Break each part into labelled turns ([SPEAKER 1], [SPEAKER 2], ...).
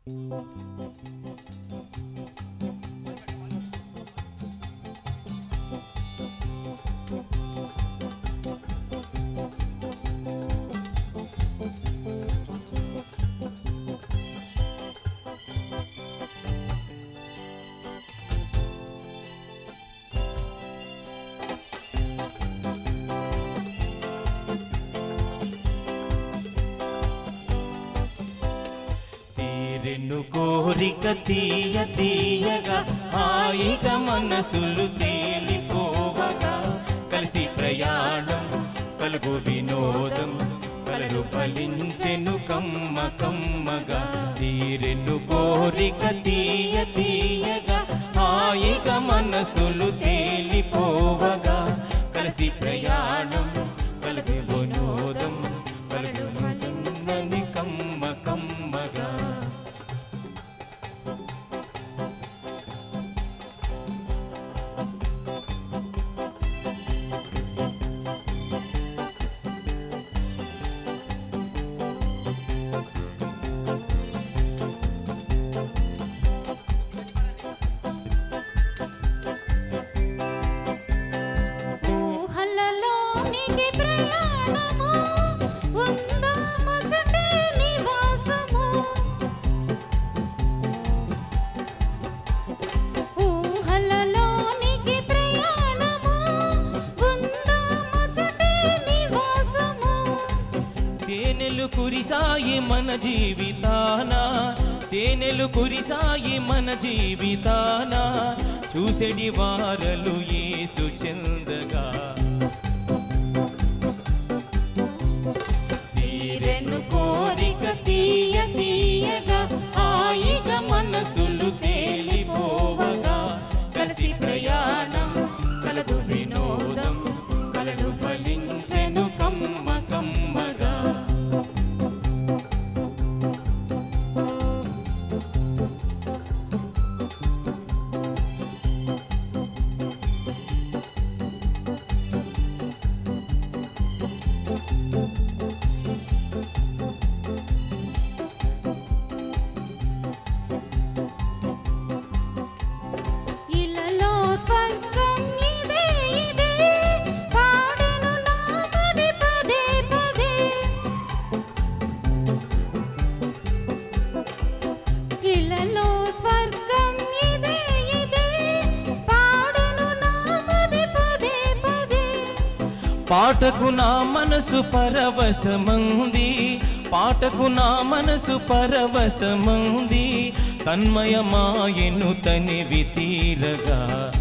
[SPEAKER 1] తీరెను కోరిక తీయ తీయగా హాయిగా మనసులు తేలిపోవగా కలిసి ప్రయాణం కలుగు వినోదం కలలు ఫలించెను కమ్మ కమ్మగా తీరెను కోరిక తీయ తీయగా హాయిగా మనసులు తేలిపోవగా కలిసి ప్రయాణం కలుగు వినోదం కలుగు ఫలించని కమ్మ కమ్మగా
[SPEAKER 2] ఊహలలోనికి ప్రయాణము ఉందామచటే నివాసము ఊహలలోనికి ప్రయాణము ఉందామచటే నివాసము
[SPEAKER 1] తేనెలు కురిసాయి మన జీవితాన తేనెలు కురిసాయి మన జీవితాన చూసెడి వారలు ఏసు చెందగా తీరెను కోరిక తీయ తీయగా హాయిగా మనసులు తేలిపోవగా కలిసి ప్రయాణం కలదు వినోదం కలలు ఫలించెను కమ్మ కమ్మగా
[SPEAKER 2] ఇలలో స్వర్గం ఇదే ఇదే పాడెను నామది పదే పదే ఇలలో స్వర్గం ఇదే ఇదే పాడెను నామది పదే పదే
[SPEAKER 1] పాటకు నా మనసు పరవశమంది పాటకు నా మనసు పరవశమంది తన్మయమాయను తనివి తీరగా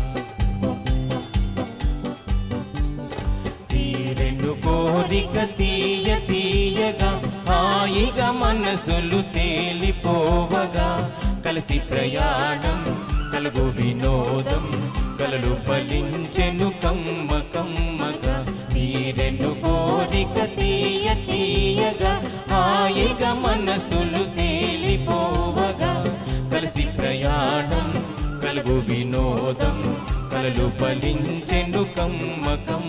[SPEAKER 1] తీరెను కోరిక తీయ తీయగా హాయిగా మనసులు తేలిపోవగా కలిసి ప్రయాణం కలుగు వినోదం కలలు ఫలించెను కమ్మ కమ్మగా తీరెను కోరిక తీయ తీయగా హాయిగా మనసులు తేలిపోవగా కలిసి ప్రయాణం కలుగు వినోదం కలలు ఫలించెను కమ్మ కమ్మ